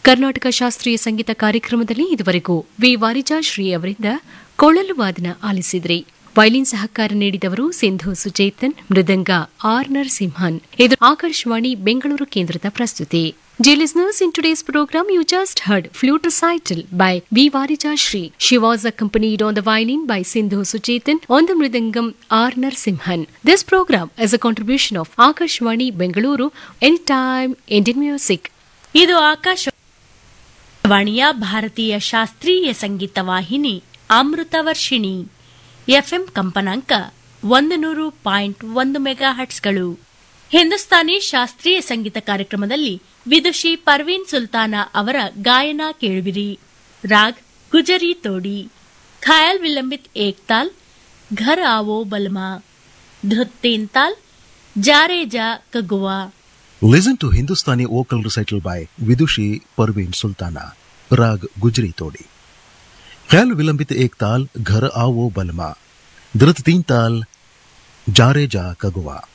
ಕರ್ನಾಟಕ ಶಾಸ್ತ್ರೀಯ ಸಂಗೀತ ಕಾರ್ಯಕ್ರಮದಲ್ಲಿ ಇದುವರೆಗೂ ವಿ ವಾರಿಜಾ ಶ್ರೀ ಅವರಿಂದ ಕೊಳಲು ವಾದನ ಆಲಿಸಿದ್ರಿ ವೈಲಿನ್ ಸಹಕಾರ ನೀಡಿದವರು ಸಿಂಧು ಸುಚೇತನ್ ಮೃದಂಗ ಆರ್ ನರಸಿಂಹನ್ ಇದು ಆಕಾಶವಾಣಿ ಬೆಂಗಳೂರು ಕೇಂದ್ರದ ಪ್ರಸ್ತುತಿ Dear listeners, in today's program, you just heard Flute Recital by V. Varija Shri. She was accompanied on the violin by Sindhu Suchetan, on the mridangam R. Narsimhan. This program is a contribution of Akashwani Bengaluru, Anytime Indian Music. ಇದು ಆಕಾಶವಾಣಿಯ ಭಾರತೀಯ ಶಾಸ್ತ್ರೀಯ ಸಂಗೀತ ವಾಹಿನಿ ಅಮೃತ Varshini FM ಕಂಪನಾಂಕ ಒಂದು ನೂರು point ಒಂದು mega ಹಟ್ಸ್ಗಳು Hindustani ಶಾಸ್ತ್ರೀಯ ಸಂಗೀತ ಕಾರ್ಯಕ್ರಮದಲ್ಲಿ ವಿದುಷಿ ಪರ್ವೀನ್ ಸುಲ್ತಾನ ಅವರ ಗಾಯನ ಕೇಳುವಿರಿ ರಾಗ್ ಗುಜರಿ ತೋಡಿ ಖಯಾಲ್ ವಿಲಂಬಿತ್ ಏಕ್ತಾಲ್ ಘರ್ ಆವೋ ಬಲ್ಮಾ ಧೃತ್ ತೀನ್ ತಾಲ್ ಜಾರೆ ಜಾ ಕಗುವಾ Listen to Hindustani vocal recital by Vidushi Parveen Sultana. Rag Gujri Todi. ख्याल विलंबित एक ताल घर आओ बलमा धृत तीन ताल जारे जा कगुआ